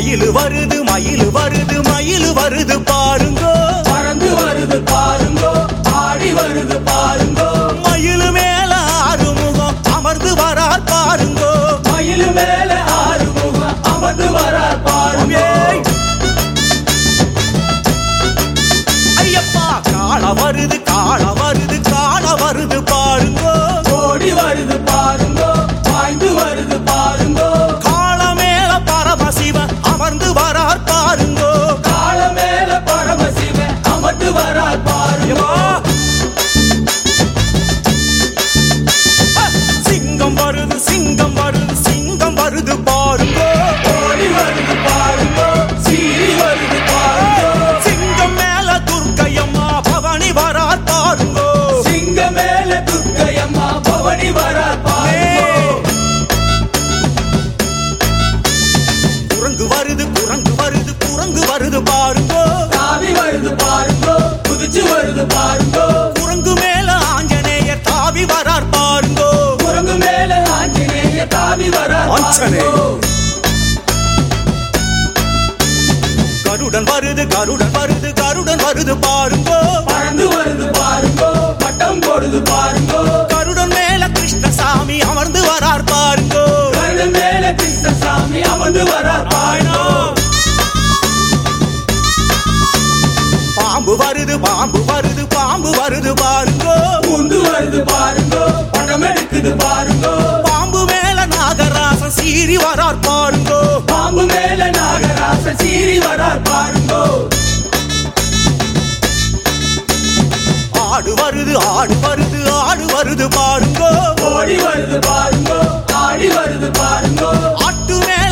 மயிலு வருது மயிலு வருது மயிலு வருது பாருங்கோ பறந்து வருது பாருங்கோ ஆடி வருது பாருங்கோ மயிலு மேல ஆறுமுகம் அமர்ந்து வரார் பாருங்கோ மயில் மேல ஆறு முகம் அமர்ந்து வரார் பாருங்கோ ஏய்! ஐயப்பா காண வருது காண வருது காண வருது பாருங்கோ ஓடி வருது பாருங்கோ பாய்ந்து வருது பாருங்கோ காள மேல பரமசிவன் அமர்ந்து வரார் பாருங்கோ கால மேல பரமசிவன் அமர்ந்து வரார் பாருங்கோ ஐயப்பா! அ, சிங்கம் வருது சிங்கம் வருது சிங்கம் வருது பாருங்கோ ஓடி வருது பாருங்கோ சீறி வருது பாருங்கோ சிங்கம் மேல துர்க்கையம்மா பவனி வரார் பாருங்கோ சிங்க மேல துர்க்கையம்மா பவனி வரார் பாருங்கோ குரங்கு வருது குரங்கு வருது குரங்கு வருது பாருங்கோ தாவி வருது பாருங்கோ குதிச்சு வருது பாருங்கோ குரங்கு மேல ஆஞ்சநேயர் தாவி வரார் பாருங்கோ குரங்கு மேல ஆஞ்சநேய தாவி வரார் ஆஞ்சநேய. பாருங்கோ கருடன் வருது கருடன் வருது கருடன் வருது பாருங்கோ பறந்து வருது பாருங்கோ பட்டம் போடுது பாருங்கோ கருடன் மேல கிருஷ்ணசாமி அமர்ந்து வரார் பாருங்கோ கருடு மேல கிருஷ்ணசாமி அமர்ந்து வரார் பாருங்கோ பாம்பு வருது பாம்பு வருது பாம்பு வருது பாருங்கோ பூந்து வருது பாருங்கோ படம் எடுக்குது பாருங்கோ பாம்பு மேல நாகராசன் சீறி வரார் பாருங்கோ பாம்பு மேல நாகராச சீறி வரார் பாருங்கோ ஆடு வருது ஆடு வருது ஆடு வருது பாருங்கோ ஓடி வருது பாருங்கோ ஆடி வருது பாருங்கோ ஆட்டு மேல